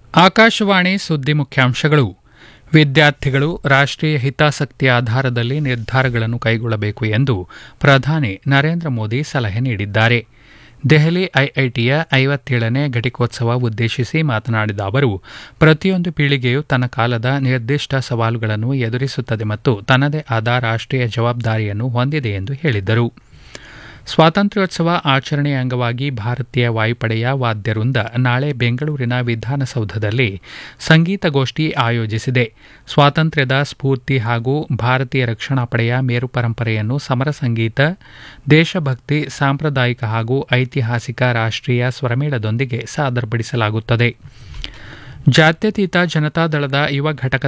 ಆಕಾಶವಾಣಿ ಸುದ್ದಿ ಮುಖ್ಯಾಂಶಗಳು ವಿದ್ಯಾರ್ಥಿಗಳು ರಾಷ್ಟ್ರೀಯ ಹಿತಾಸಕ್ತಿ ಆಧಾರದಲ್ಲಿ ನಿರ್ಧಾರಗಳನ್ನು ಕೈಗೊಳ್ಳಬೇಕು ಎಂದು ಪ್ರಧಾನಿ ನರೇಂದ್ರ ಮೋದಿ ಸಲಹೆ ನೀಡಿದ್ದಾರೆ ದೆಹಲಿ ಐಐಟಿಯ ಐವತ್ತೇಳನೇ ಘಟಿಕೋತ್ಸವ ಉದ್ದೇಶಿಸಿ ಮಾತನಾಡಿದ ಅವರು ಪ್ರತಿಯೊಂದು ಪೀಳಿಗೆಯು ತನ್ನ ಕಾಲದ ನಿರ್ದಿಷ್ಟ ಸವಾಲುಗಳನ್ನು ಎದುರಿಸುತ್ತದೆ ಮತ್ತು ತನ್ನದೇ ಆದ ರಾಷ್ಟ್ರೀಯ ಜವಾಬ್ದಾರಿಯನ್ನು ಹೊಂದಿದೆ ಎಂದು ಹೇಳಿದ್ದರು ಸ್ವಾತಂತ್ರ್ಯೋತ್ಸವ ಆಚರಣೆಯ ಅಂಗವಾಗಿ ಭಾರತೀಯ ವಾಯುಪಡೆಯ ವಾದ್ಯವೃಂದ ನಾಳೆ ಬೆಂಗಳೂರಿನ ವಿಧಾನಸೌಧದಲ್ಲಿ ಸಂಗೀತಗೋಷ್ಠಿ ಆಯೋಜಿಸಿದೆ ಸ್ವಾತಂತ್ರ್ಯದ ಸ್ಫೂರ್ತಿ ಹಾಗೂ ಭಾರತೀಯ ರಕ್ಷಣಾ ಪಡೆಯ ಮೇರು ಪರಂಪರೆಯನ್ನು ಸಮರ ಸಂಗೀತ ದೇಶಭಕ್ತಿ ಸಾಂಪ್ರದಾಯಿಕ ಹಾಗೂ ಐತಿಹಾಸಿಕ ರಾಷ್ಟ್ರೀಯ ಸ್ವರಮೇಳದೊಂದಿಗೆ ಸಾದರಪಡಿಸಲಾಗುತ್ತದೆ ಜಾತ್ಯತೀತ ಜನತಾದಳದ ಯುವ ಘಟಕ